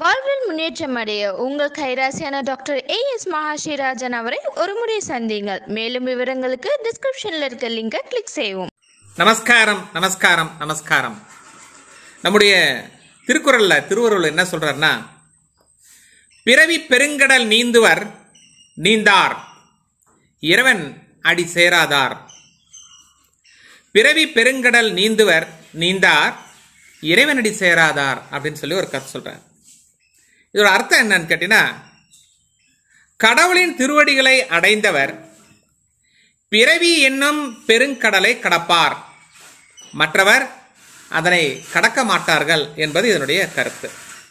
வாழ்வில் முன்னேற்றம் அடைய உங்கள் கைராசியான டாக்டர் ஏ எஸ் மகாஷிராஜன் அவரை ஒருமுறை சந்தியுங்கள் மேலும் விவரங்களுக்கு டிஸ்கிரிப்ஷனில் இருக்க லிங்கை கிளிக் செய்யவும் நமஸ்காரம் நமஸ்காரம் நமஸ்காரம் நம்முடைய திருக்குறள்ல திருவருள் என்ன சொல்றாருன்னா பிறவி பெருங்கடல் நீந்துவர் நீந்தார் இறைவன் அடி சேராதார் பிறவி பெருங்கடல் நீந்துவர் நீந்தார் இறைவனடி சேராதார் அப்படின்னு சொல்லி ஒரு கருத்து சொல்றார் இதோட அர்த்தம் என்னன்னு கேட்டீங்கன்னா கடவுளின் திருவடிகளை அடைந்தவர் பிறவி என்னும் பெருங்கடலை கடப்பார் மற்றவர் அதனை கடக்க மாட்டார்கள் என்பது இதனுடைய கருத்து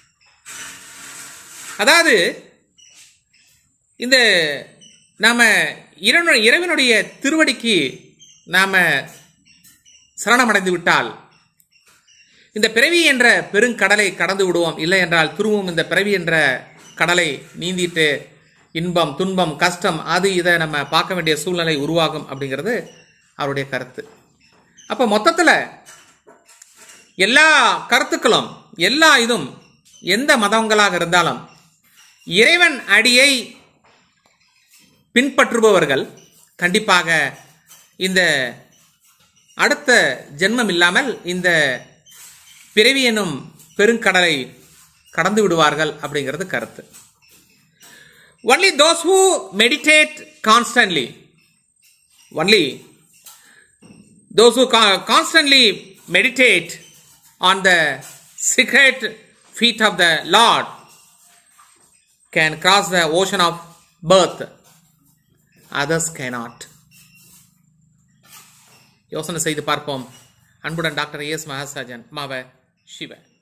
அதாவது இந்த நாம இறைவனு- இறைவனுடைய திருவடிக்கு நாம சரணமடைந்து விட்டால் இந்த பிறவி என்ற பெருங்கடலை கடந்து விடுவோம் இல்லை என்றால் திரும்பவும் இந்த பிறவி என்ற கடலை நீந்திட்டு இன்பம் துன்பம் கஷ்டம் அது இதை நம்ம பார்க்க வேண்டிய சூழ்நிலை உருவாகும் அப்படிங்கிறது அவருடைய கருத்து அப்போ மொத்தத்தில் எல்லா கருத்துக்களும் எல்லா இதும் எந்த மதங்களாக இருந்தாலும் இறைவன் அடியை பின்பற்றுபவர்கள் கண்டிப்பாக இந்த அடுத்த ஜென்மம் இல்லாமல் இந்த பிறவி எனும் பெருங்கடலை கடந்து விடுவார்கள் அப்படிங்கிறது கருத்து only those who meditate constantly only those who co- constantly meditate on the secret feet of the lord can cross the ocean of birth others cannot யோசனை செய்து பார்ப்போம் அன்புடன் டாக்டர் எஸ் மகாசாஜன் மாவ சிவ